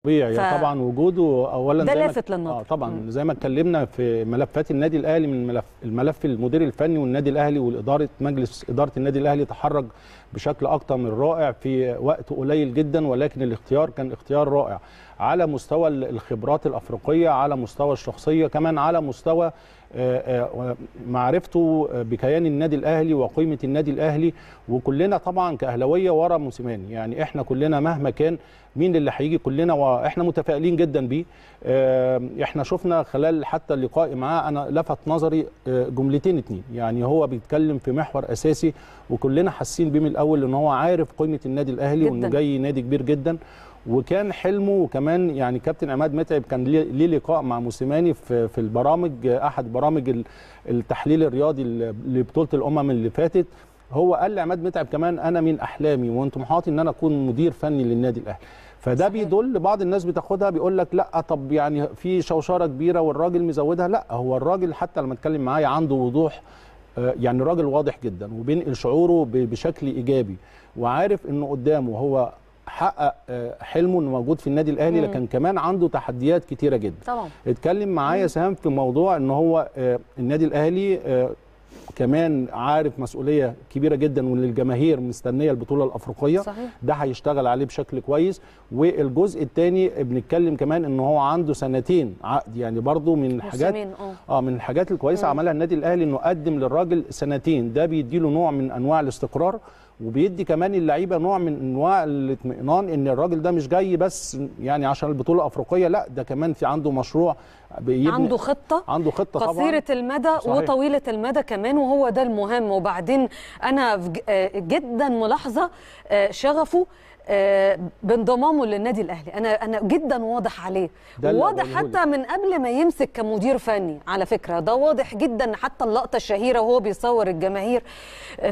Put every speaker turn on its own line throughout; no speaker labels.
طبيعي
ف-
طبعا وجوده اولا
ده
زي ما-
لافت للنظر.
اه طبعا
مم.
زي ما اتكلمنا في ملفات النادي الاهلي من ملف الملف المدير الفني والنادي الاهلي والاداره مجلس اداره النادي الاهلي تحرك بشكل اكتر من رائع في وقت قليل جدا ولكن الاختيار كان اختيار رائع على مستوى ال- الخبرات الافريقيه على مستوى الشخصيه كمان على مستوى آه، آه، معرفته بكيان النادي الاهلي وقيمه النادي الاهلي وكلنا طبعا كاهلاويه ورا موسيماني يعني احنا كلنا مهما كان مين اللي هيجي كلنا واحنا متفائلين جدا بيه آه، احنا شفنا خلال حتى اللقاء معاه انا لفت نظري آه، جملتين اتنين يعني هو بيتكلم في محور اساسي وكلنا حاسين بيه من الاول ان هو عارف قيمه النادي الاهلي وانه
جداً.
جاي نادي كبير جدا وكان حلمه وكمان يعني كابتن عماد متعب كان ليه ليه لقاء مع موسيماني في في البرامج احد برامج ال- التحليل الرياضي ل- لبطوله الامم اللي فاتت هو قال لعماد متعب كمان انا من احلامي ومن طموحاتي ان انا اكون مدير فني للنادي الاهلي فده
صحيح.
بيدل بعض الناس بتاخدها بيقول لك لا طب يعني في شوشره كبيره والراجل مزودها لا هو الراجل حتى لما اتكلم معايا عنده وضوح آه، يعني راجل واضح جدا وبينقل شعوره ب- بشكل ايجابي وعارف انه قدامه هو حقق آه، حلمه انه موجود في النادي الاهلي
مم.
لكن كمان عنده تحديات كتيره جدا
طبعا
اتكلم معايا سهام في موضوع ان هو آه، النادي الاهلي آه، كمان عارف مسؤوليه كبيره جدا وان الجماهير مستنيه البطوله الافريقيه
صحيح
ده هيشتغل عليه بشكل كويس والجزء الثاني بنتكلم كمان ان هو عنده سنتين عقد يعني برضو من الحاجات
موسمين اه
اه من الحاجات الكويسه
مم.
عملها النادي الاهلي انه قدم للراجل سنتين ده بيديله نوع من انواع الاستقرار وبيدي كمان اللعيبه نوع من انواع الاطمئنان ان الراجل ده مش جاي بس يعني عشان البطوله الافريقيه لا ده كمان في عنده مشروع بيبني
عنده خطه
عنده خطه طبعا
قصيرة المدى
صحيح.
وطويلة المدى كمان وهو ده المهم وبعدين أنا في ج- آه جدا ملاحظة آه شغفه آه بانضمامه للنادي الأهلي أنا أنا جدا واضح عليه
ده اللي
واضح
بقوله
حتى من قبل ما يمسك كمدير فني على فكرة ده واضح جدا حتى اللقطة الشهيرة وهو بيصور الجماهير آه،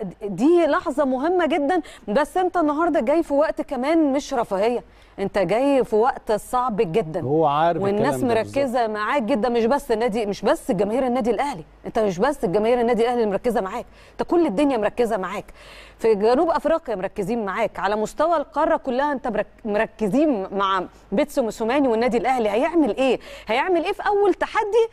فدي لحظة مهمة جدا بس أنت النهاردة جاي في وقت كمان مش رفاهية أنت جاي في وقت صعب جدا
هو عارف
والناس
الكلام ده بالظبط.
مركزه معاك جدا مش بس النادي مش بس جماهير النادي الاهلي انت مش بس الجماهير النادي الاهلي اللي مركزه معاك انت كل الدنيا مركزه معاك في جنوب افريقيا مركزين معاك على مستوى القاره كلها انت مرك- مركزين مع بيتسو موسوماني والنادي الاهلي هيعمل ايه هيعمل ايه في اول تحدي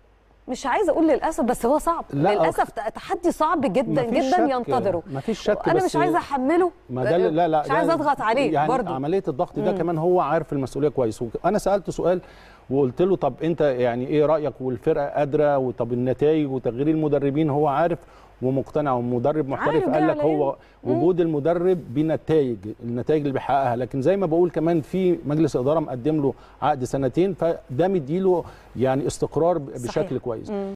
مش عايزه اقول للاسف بس هو صعب
لا،
للاسف تحدي صعب جدا
مفيش
جدا
شك-
ينتظره
مفيش شك
انا
بس
مش عايزه احمله
ما ده لا لا
مش
ده
عايزه اضغط عليه
يعني
برضه
عمليه الضغط ده
مم.
كمان هو عارف المسؤوليه كويس انا سالته سؤال وقلت له طب انت يعني ايه رايك والفرقه قادره وطب النتائج وتغيير المدربين هو عارف ومقتنع ومدرب محترف
عارف
قال
جاي
لك
على
هو
مم.
وجود المدرب بنتائج النتائج اللي بيحققها لكن زي ما بقول كمان في مجلس اداره مقدم له عقد سنتين فده مديله يعني استقرار ب-
صحيح.
بشكل كويس
مم.